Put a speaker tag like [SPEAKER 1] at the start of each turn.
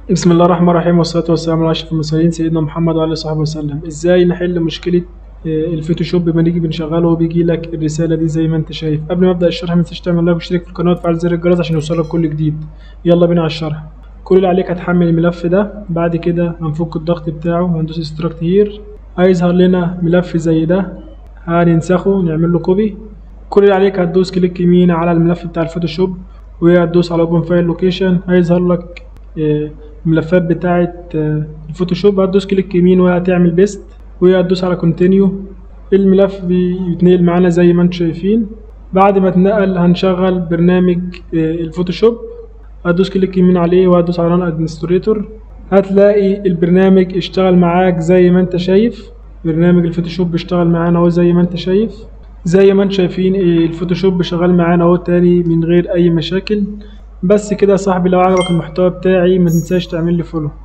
[SPEAKER 1] بسم الله الرحمن الرحيم والصلاة والسلام على أشرف المرسلين سيدنا محمد وعلى آله وصحبه وسلم إزاي نحل مشكلة آه، الفوتوشوب لما نيجي بنشغله وبيجي لك الرسالة دي زي ما أنت شايف قبل ما أبدأ الشرح ما تنساش تعمل لايك واشترك في القناة وتفعل زر الجرس عشان يوصلك كل جديد يلا بينا على الشرح كل اللي عليك هتحمل الملف ده بعد كده هنفك الضغط بتاعه وهندوس اكستراكت هير هيظهر لنا ملف زي ده هننسخه نعمل له كوبي كل اللي عليك هتدوس كليك يمين على الملف بتاع الفوتوشوب وهتدوس على اوبن فايل لوكيشن هيظهر لك آه، الملفات بتاعة آه، الفوتوشوب هتدوس كليك يمين وهتعمل بيست وهتدوس على كونتينيو الملف بيتنقل معانا زي ما انتم شايفين بعد ما اتنقل هنشغل برنامج آه، الفوتوشوب هتدوس كليك يمين عليه وهتدوس على ران ادمنستريتور هتلاقي البرنامج اشتغل معاك زي ما انت شايف برنامج الفوتوشوب بيشتغل معانا اهو زي ما انت شايف زي ما انتم شايفين آه، الفوتوشوب شغال معانا اهو تاني من غير اي مشاكل بس كده يا صاحبي لو عجبك المحتوى بتاعي ما تنساش تعمل لي فولو